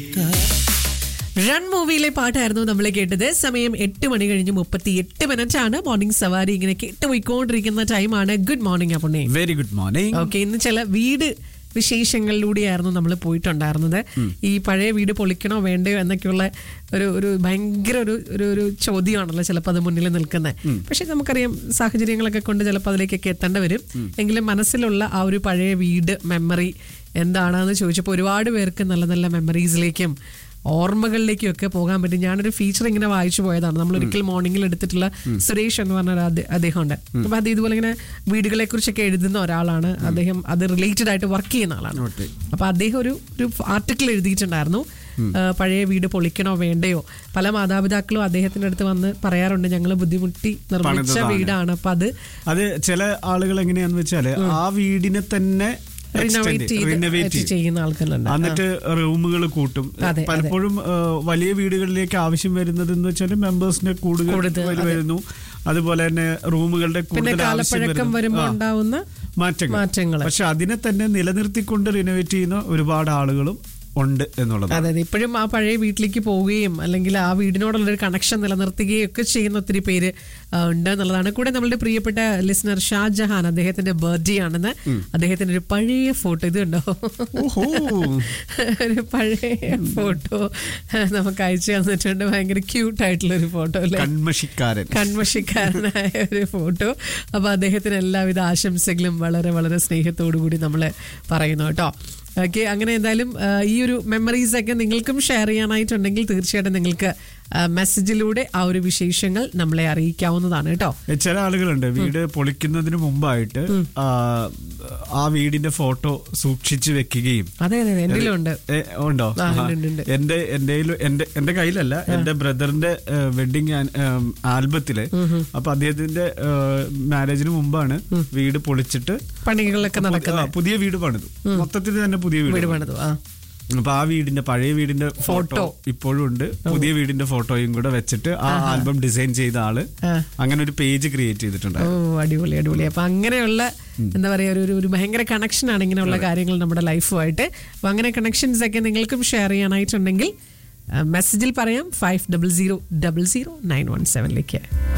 Run മൂവിയിലെ പാട്ടായിരുന്നു നമ്മൾ കേട്ടത് സമയം എട്ട് മണി കഴിഞ്ഞ് മുപ്പത്തി എട്ട് മിനിറ്റ് ആണ് മോർണിംഗ് സവാരി ഇങ്ങനെ കേട്ട് പോയിക്കൊണ്ടിരിക്കുന്ന ടൈമാണ് ഗുഡ് മോർണിംഗ് അപ്പുണ്ണേ വെരി ഗുഡ് മോർണിംഗ് ഓക്കെ ഇന്ന് ചില വീട് വിശേഷങ്ങളിലൂടെയായിരുന്നു നമ്മൾ പോയിട്ടുണ്ടായിരുന്നത് ഈ പഴയ വീട് പൊളിക്കണോ വേണ്ടയോ എന്നൊക്കെയുള്ള ഒരു ഒരു ഭയങ്കര ഒരു ഒരു ഒരു ചോദ്യമാണല്ലോ ചിലപ്പോൾ അത് മുന്നിൽ നിൽക്കുന്നത് പക്ഷെ നമുക്കറിയാം സാഹചര്യങ്ങളൊക്കെ കൊണ്ട് ചിലപ്പോൾ അതിലേക്കൊക്കെ എത്തേണ്ടി വരും എങ്കിലും മനസ്സിലുള്ള ആ ഒരു പഴയ വീട് മെമ്മറി എന്താണെന്ന് ചോദിച്ചപ്പോൾ ഒരുപാട് പേർക്ക് നല്ല നല്ല മെമ്മറീസിലേക്കും ഓർമ്മകളിലേക്കും ഒക്കെ പോകാൻ പറ്റും ഞാനൊരു ഫീച്ചർ ഇങ്ങനെ വായിച്ചു പോയതാണ് നമ്മൾ ഒരിക്കൽ മോർണിംഗിൽ എടുത്തിട്ടുള്ള സുരേഷ് എന്ന് പറഞ്ഞ ഒരു അദ്ദേ- അദ്ദേഹമുണ്ട് അപ്പൊ അത് ഇതുപോലെ ഇങ്ങനെ വീടുകളെ കുറിച്ചൊക്കെ എഴുതുന്ന ഒരാളാണ് അദ്ദേഹം അത് റിലേറ്റഡ് ആയിട്ട് വർക്ക് ചെയ്യുന്ന ആളാണ് അപ്പൊ അദ്ദേഹം ഒരു ഒരു ആർട്ടിക്കിൾ എഴുതിയിട്ടുണ്ടായിരുന്നു ആ, പഴയ വീട് പൊളിക്കണോ വേണ്ടയോ പല മാതാപിതാക്കളും അദ്ദേഹത്തിന്റെ അടുത്ത് വന്ന് പറയാറുണ്ട് ഞങ്ങൾ ബുദ്ധിമുട്ടി നിർമ്മിച്ച പണിതതാണ്. വീടാണ് അപ്പൊ അത് അത് ചില ആളുകൾ എങ്ങനെയാന്ന് വെച്ചാല് ആ വീടിനെ തന്നെ റിനോവേറ്റ് ചെയ്ത് റിനോവേറ്റ് ചെയ്യും ചെയ്യുന്ന ആൾക്കാരുണ്ട് എന്നിട്ട് റൂമുകൾ കൂട്ടും അതെ, പലപ്പോഴും ആ, വലിയ വീടുകളിലേക്ക് ആവശ്യം വരുന്നത് എന്ന് വെച്ചാൽ മെമ്പേഴ്സിന്റെ കൂടുതൽ കൂടുതൽ, വരു- വരുന്നു അതുപോലെ തന്നെ റൂമുകളുടെ പിന്നെ കൂടുതൽ ആവശ്യം കാലപ്പഴക്കം വരുന്നു. വരുമ്പോൾ ആ. ഉണ്ടാവുന്ന മാറ്റങ്ങൾ മാറ്റങ്ങൾ പക്ഷെ അതിനെ തന്നെ നിലനിർത്തിക്കൊണ്ട് റിനോവേറ്റ് ചെയ്യുന്ന ഒരുപാട് ആളുകളും ഉണ്ട് എന്നുള്ളത് അതെ അതെ ഇപ്പോഴും ആ പഴയ വീട്ടിലേക്ക് പോവുകയും അല്ലെങ്കിൽ ആ വീടിനോടുള്ള ഒരു കണക്ഷൻ നിലനിർത്തുകയും ഒക്കെ ചെയ്യുന്ന ഒത്തിരി പേര് ആ, ഉണ്ട് എന്നുള്ളതാണ് കൂടെ നമ്മളുടെ പ്രിയപ്പെട്ട ലിസണർ ഷാജഹാൻ അദ്ദേഹത്തിന്റെ ബർത്ത്ഡേ ആണെന്ന് അദ്ദേഹത്തിന്റെ ഒരു പഴയ ഫോട്ടോ ഇത് കണ്ടോ ഓഹോ ഒരു പഴയ ഫോട്ടോ നമുക്ക് അയച്ചു തന്നിട്ടുണ്ട് ഭയങ്കര ക്യൂട്ട് ആയിട്ടുള്ള ഒരു ഫോട്ടോ അല്ലേ കൺമഷിക്കാരൻ കൺമഷിക്കാരനായ ഒരു ഫോട്ടോ അപ്പൊ അദ്ദേഹത്തിന് എല്ലാവിധ ആശംസകളും വളരെ വളരെ സ്നേഹത്തോടു കൂടി നമ്മൾ പറയുന്നു കേട്ടോ ഓക്കെ അങ്ങനെ എന്തായാലും ആ, ഈ ഒരു മെമ്മറീസ് ഒക്കെ നിങ്ങൾക്കും ഷെയർ ചെയ്യാനായിട്ടുണ്ടെങ്കിൽ തീർച്ചയായിട്ടും നിങ്ങൾക്ക് ആ, മെസ്സേജിലൂടെ ആ ഒരു വിശേഷങ്ങൾ നമ്മളെ അറിയിക്കാവുന്നതാണ് കേട്ടോ ഏ, ചില ആളുകളുണ്ട് വീട് പൊളിക്കുന്നതിന് മുമ്പായിട്ട് ആ, ആ വീടിന്റെ ഫോട്ടോ സൂക്ഷിച്ചു വെക്കുകയും അതെ അതെ അതെ എന്തെങ്കിലും ഉണ്ട് ഏ, ഉണ്ടോ ആ, ഉണ്ട്, ഉണ്ട്, ഉണ്ട്. എന്റെ എന്റെ എന്റെ എന്റെ കയ്യിലല്ല എന്റെ ബ്രദറിന്റെ വെഡിങ് ആൽബത്തില് അപ്പൊ അദ്ദേഹത്തിന്റെ മാരേജിന് മുമ്പാണ് വീട് പൊളിച്ചിട്ട് പണികളൊക്കെ നടക്കുന്നത് ആ, പുതിയ വീട് പണിതു മൊത്തത്തിൽ തന്നെ പുതിയ വീട് വീട് പണിതു. പണിതു ആ അപ്പൊ ആ വീടിന്റെ പഴയ വീടിന്റെ ഫോട്ടോ. ഫോട്ടോ ഇപ്പോഴും ഉണ്ട് പുതിയ വീടിന്റെ ഫോട്ടോയും കൂടെ വെച്ചിട്ട് ആ ആൽബം ഡിസൈൻ ചെയ്ത ആള് ആ. അങ്ങനെ ഒരു പേജ് ക്രിയേറ്റ് ചെയ്തിട്ടുണ്ട് ഓ അടിപൊളി അടിപൊളി അപ്പൊ അങ്ങനെയുള്ള എന്താ പറയാ ഒരു ഒരു- ഒരു ഭയങ്കര കണക്ഷൻ ആണ് ഇങ്ങനെയുള്ള കാര്യങ്ങൾ നമ്മുടെ ലൈഫുമായിട്ട് അപ്പൊ അങ്ങനെ കണക്ഷൻസ് ഒക്കെ നിങ്ങൾക്കും ഷെയർ ചെയ്യാനായിട്ടുണ്ടെങ്കിൽ മെസ്സേജിൽ പറയാം five double zero double zero nine one സെവനിലേക്ക്